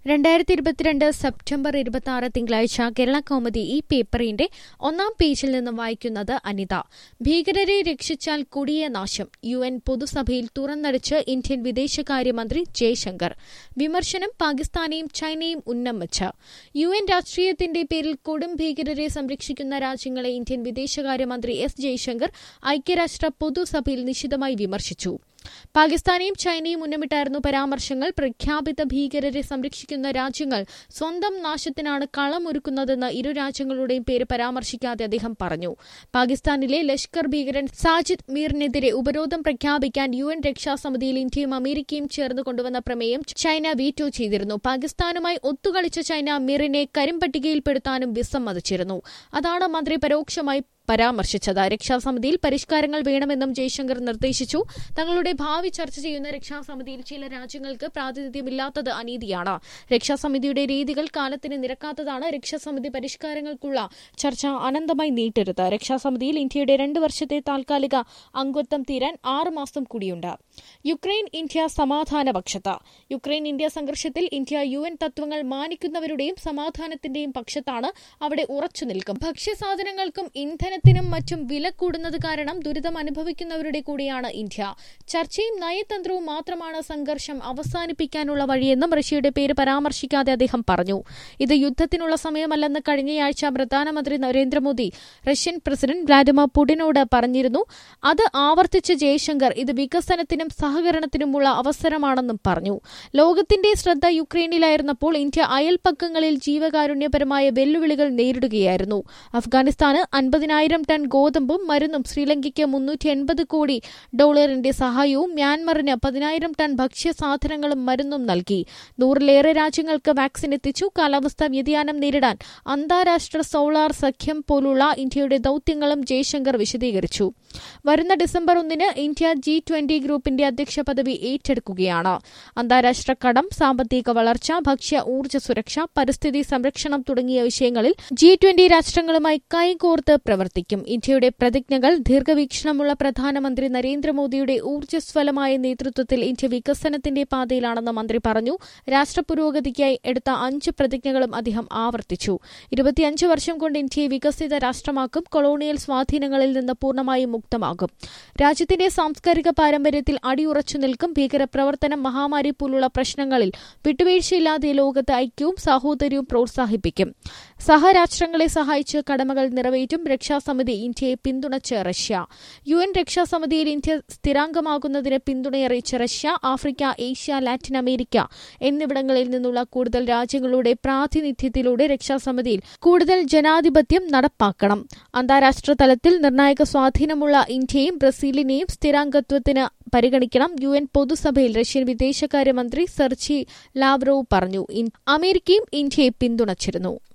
രണ്ടായിരത്തി ഇരുപത്തിരണ്ട് സെപ്റ്റംബർ ഇരുപത്തി ആറ് തിങ്കളാഴ്ച കേരള കൗമുദി ഈ പേപ്പറിന്റെ ഒന്നാം പേജിൽ നിന്ന് വായിക്കുന്നത് അനിത ഭീകരരെ രക്ഷിച്ചാൽ കൊടിയ നാശം യു എൻ പൊതുസഭയിൽ തുറന്നടിച്ച് ഇന്ത്യൻ വിദേശകാര്യമന്ത്രി ജയശങ്കർ വിമർശനം പാകിസ്ഥാനെയും ചൈനയും ഉന്നമിച്ച് യു എൻ രാഷ്ട്രീയത്തിന്റെ പേരിൽ കൊടും ഭീകരരെ സംരക്ഷിക്കുന്ന രാജ്യങ്ങളെ ഇന്ത്യൻ വിദേശകാര്യമന്ത്രി എസ് ജയശങ്കർ ഐക്യരാഷ്ട്ര പൊതുസഭയിൽ നിശിതമായി വിമർശിച്ചു പാകിസ്ഥാനെയും ചൈനയും ഉന്നമിട്ടായിരുന്നു പരാമർശങ്ങൾ പ്രഖ്യാപിത ഭീകരരെ സംരക്ഷിക്കുന്ന രാജ്യങ്ങൾ സ്വന്തം നാശത്തിനാണ് കളമൊരുക്കുന്നതെന്ന് ഇരു രാജ്യങ്ങളുടെയും പേര് പരാമർശിക്കാതെ അദ്ദേഹം പറഞ്ഞു പാകിസ്ഥാനിലെ ലഷ്കർ ഭീകരൻ സാജിദ് മീറിനെതിരെ ഉപരോധം പ്രഖ്യാപിക്കാൻ യു എൻ രക്ഷാസമിതിയിൽ ഇന്ത്യയും അമേരിക്കയും ചേർന്ന് കൊണ്ടുവന്ന പ്രമേയം ചൈന വീറ്റോ ചെയ്തിരുന്നു പാകിസ്ഥാനുമായി ഒത്തുകളിച്ച ചൈന മീറിനെ കരിമ്പട്ടികയിൽപ്പെടുത്താനും വിസമ്മതിച്ചിരുന്നു അതാണ് മന്ത്രി പരോക്ഷമായി പരാമർശിച്ചത് രക്ഷാസമിതിയിൽ പരിഷ്കാരങ്ങൾ വേണമെന്നും ജയശങ്കർ നിർദ്ദേശിച്ചു തങ്ങളുടെ ഭാവി ചർച്ച ചെയ്യുന്ന രക്ഷാസമിതിയിൽ ചില രാജ്യങ്ങൾക്ക് പ്രാതിനിധ്യമില്ലാത്തത് അനീതിയാണ് രക്ഷാസമിതിയുടെ രീതികൾ കാലത്തിന് നിരക്കാത്തതാണ് രക്ഷാസമിതി പരിഷ്കാരങ്ങൾക്കുള്ള ചർച്ച അനന്തമായി നീട്ടരുത് രക്ഷാസമിതിയിൽ ഇന്ത്യയുടെ രണ്ട് വർഷത്തെ താൽക്കാലിക അംഗത്വം തീരാൻ ആറ് മാസം കൂടിയുണ്ട് യുക്രൈൻ ഇന്ത്യ സമാധാന പക്ഷത്ത് യുക്രൈൻ ഇന്ത്യ സംഘർഷത്തിൽ ഇന്ത്യ യു എൻ തത്വങ്ങൾ മാനിക്കുന്നവരുടെയും സമാധാനത്തിന്റെയും പക്ഷത്താണ് അവിടെ ഉറച്ചു നിൽക്കും ഭക്ഷ്യസാധനങ്ങൾക്കും ഇന്ധനത്തിനും മറ്റും വില കൂടുന്നത് കാരണം ദുരിതം അനുഭവിക്കുന്നവരുടെ കൂടെയാണ് ഇന്ത്യ ചർച്ചയും നയതന്ത്രവും മാത്രമാണ് സംഘർഷം അവസാനിപ്പിക്കാനുള്ള വഴിയെന്നും റഷ്യയുടെ പേര് പരാമർശിക്കാതെ അദ്ദേഹം പറഞ്ഞു ഇത് യുദ്ധത്തിനുള്ള സമയമല്ലെന്ന് കഴിഞ്ഞയാഴ്ച പ്രധാനമന്ത്രി നരേന്ദ്രമോദി റഷ്യൻ പ്രസിഡന്റ് വ്ളാഡിമിർ പുടിനോട് പറഞ്ഞിരുന്നു അത് ആവർത്തിച്ച ജയശങ്കർ ഇത് വികസനത്തിനും സഹകരണത്തിനുമുള്ള അവസരമാണെന്നും പറഞ്ഞു ലോകത്തിന്റെ ശ്രദ്ധ യുക്രൈനിലായിരുന്നപ്പോൾ ഇന്ത്യ അയൽപ്പക്കങ്ങളിൽ ജീവകാരുണ്യപരമായ വെല്ലുവിളികൾ നേരിടുകയായിരുന്നു അഫ്ഗാനിസ്ഥാന് അൻപതിനായിരം ടൺ ഗോതമ്പും മരുന്നും ശ്രീലങ്കയ്ക്ക് മുന്നൂറ്റി എൺപത് കോടി ഡോളറിന്റെ സഹായവും മ്യാൻമറിന് പതിനായിരം ടൺ ഭക്ഷ്യസാധനങ്ങളും മരുന്നും നൽകി നൂറിലേറെ രാജ്യങ്ങൾക്ക് വാക്സിൻ എത്തിച്ചു കാലാവസ്ഥാ വ്യതിയാനം നേരിടാൻ അന്താരാഷ്ട്ര സോളാർ സഖ്യം പോലുള്ള ഇന്ത്യയുടെ ദൌത്യങ്ങളും ജയശങ്കർ വിശദീകരിച്ചു വരുന്ന ഡിസംബർ ഒന്നിന് ഇന്ത്യ ജി ട്വന്റി ഗ്രൂപ്പിന്റെ അധ്യക്ഷ പദവി ഏറ്റെടുക്കുകയാണ് അന്താരാഷ്ട്ര കടം സാമ്പത്തിക വളർച്ച ഭക്ഷ്യ ഊർജ്ജ സുരക്ഷ പരിസ്ഥിതി സംരക്ഷണം തുടങ്ങിയ വിഷയങ്ങളിൽ ജി ട്വന്റി രാഷ്ട്രങ്ങളുമായി കൈകോർത്ത് പ്രവർത്തിക്കും ഇന്ത്യയുടെ പ്രതിജ്ഞകൾ ദീർഘവീക്ഷണമുള്ള പ്രധാനമന്ത്രി നരേന്ദ്രമോദിയുടെ ഊർജ്ജസ്വലമായ നേതൃത്വത്തിൽ ഇന്ത്യ വികസനത്തിന്റെ പാതയിലാണെന്ന് മന്ത്രി പറഞ്ഞു രാഷ്ട്ര പുരോഗതിക്കായി എടുത്ത അഞ്ച് പ്രതിജ്ഞകളും അദ്ദേഹം ആവർത്തിച്ചു ഇരുപത്തിയഞ്ച് വർഷം കൊണ്ട് ഇന്ത്യയെ വികസിത രാഷ്ട്രമാക്കും കൊളോണിയൽ സ്വാധീനങ്ങളിൽ നിന്ന് പൂർണ്ണമായും മുക്തമാകും രാജ്യത്തിന്റെ സാംസ്കാരിക പാരമ്പര്യത്തിൽ അടിയുറച്ചു നിൽക്കും ഭീകരപ്രവർത്തനം മഹാമാരി പോലുള്ള പ്രശ്നങ്ങളിൽ വിട്ടുവീഴ്ചയില്ലാതെ ലോകത്ത് ഐക്യവും സാഹോദര്യവും പ്രോത്സാഹിപ്പിക്കും സഹരാഷ്ട്രങ്ങളെ സഹായിച്ച് കടമകൾ നിറവേറ്റും രക്ഷാസമിതി ഇന്ത്യയെ പിന്തുണച്ച് റഷ്യ യു എൻ രക്ഷാസമിതിയിൽ ഇന്ത്യ സ്ഥിരാംഗമാകുന്നതിന് പിന്തുണയറിയിച്ച Russia Africa Asia Latin America എന്നിവിടങ്ങളിൽ നിന്നുള്ള കൂടുതൽ രാജ്യങ്ങളുടെ പ്രാതിനിധ്യത്തിലൂടെ രക്ഷാസമിതിയിൽ കൂടുതൽ ജനാധിപത്യം നടപ്പാക്കണം അന്താരാഷ്ട്ര തലത്തിൽ നിർണായക സ്വാധീനമുള്ള ഇന്ത്യയും ബ്രസീലിനെയും സ്ഥിരാംഗത്വത്തിന് പരിഗണിക്കണം യു എൻ പൊതുസഭയിൽ റഷ്യൻ വിദേശകാര്യമന്ത്രി സെർജി ലാവ്റോവ് പറഞ്ഞു അമേരിക്കയും ഇന്ത്യയെ പിന്തുണച്ചിരുന്നു